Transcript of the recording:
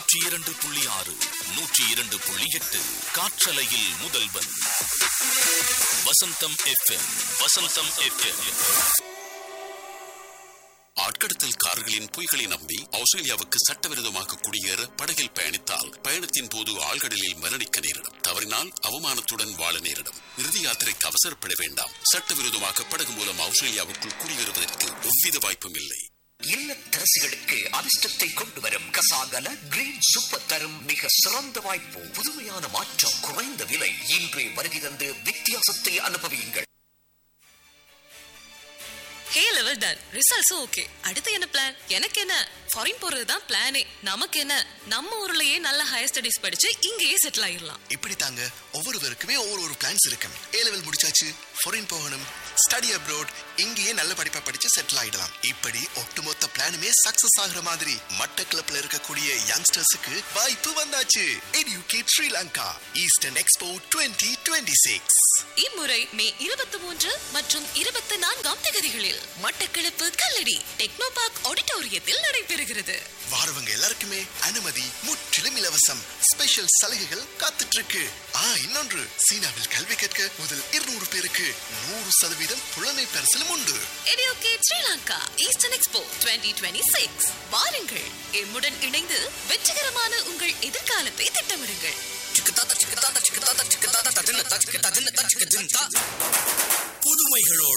நூற்றி இரண்டு புள்ளி ஆறு நூற்றி இரண்டு புள்ளி எட்டு காற்றலையில் முதல்வன் வசந்தம் எஃப்எம் வசந்தம் எஃப்எம் ஆட்கடத்தல் கார்களின் பொய்களை நம்பி ஆஸ்திரேலியாவுக்கு சட்டவிரோதமாக குடியேற படகில் பயணித்தால் பயணத்தின் போது ஆழ்கடலில் மரணிக்க நேரிடும் தவறினால் அவமானத்துடன் வாழ நேரிடும் இறுதி யாத்திரைக்கு அவசரப்பட வேண்டாம் சட்டவிரோதமாக படகு மூலம் ஆஸ்திரேலியாவுக்குள் குடியேறுவதற்கு எவ்வித வாய்ப்பும் இல்லை இல்லத்தரசிகளுக்கு அதிர்ஷ்டத்தை கொண்டு வரும் கசாகல கிரீன் சூப்பர் தரும் மிக சிறந்த வாய்ப்பு புதுமையான மாற்றம் குறைந்த விலை இன்றே வருகை தந்து வித்தியாசத்தை அனுபவியுங்கள் ஹே லெவல் டன் ரிசல்ட்ஸும் ஓகே அடுத்து என்ன பிளான் எனக்கு என்ன ஃபாரின் போறது தான் பிளானே நமக்கு என்ன நம்ம ஊர்லயே நல்ல ஹையர் ஸ்டடிஸ் படிச்சு இங்கேயே செட்டில் ஆயிடலாம் இப்படி தாங்க ஒவ்வொருவருக்குமே ஒவ்வொரு ஒரு பிளான்ஸ் இருக்கும் ஏ லெவல் முடிச்சாச்சு ஃபாரின் போகணும் ஸ்டடி அப்ரோட் இங்கேயே நல்ல படிப்பை படிச்சு செட்டில் ஆயிடலாம் இப்படி ஒட்டுமொத்த பிளானுமே சக்சஸ் ஆகுற மாதிரி மட்டக்களப்ல இருக்கக்கூடிய யங்ஸ்டர்ஸுக்கு வாய்ப்பு வந்தாச்சு எடியூகேட் ஸ்ரீலங்கா ஈஸ்டர்ன் எக்ஸ்போ 2026 இம்முறை மே இருபத்தி மூன்று மற்றும் இருபத்தி நான்காம் தேதிகளில் மட்டக்களப்பு கல்லடி டெக்னோ பார்க் ஆடிட்டோரியத்தில் நடைபெறுகிறது வாரவங்க எல்லாருக்குமே அனுமதி முற்றிலும் இலவசம் ஸ்பெஷல் சலுகைகள் காத்துட்டு இருக்கு ஆ இன்னொன்று சீனாவில் கல்வி கற்க முதல் இருநூறு பேருக்கு நூறு சதவீதம் புலமை பரிசிலும் உண்டு எடியோகேட் ஸ்ரீலங்கா ஈஸ்டர்ன் எக்ஸ்போ 2026 வாருங்கள் எம்முடன் இணைந்து வெற்றிகரமான உங்கள் எதிர்காலத்தை திட்டமிடுங்கள் புதுமைகளோடு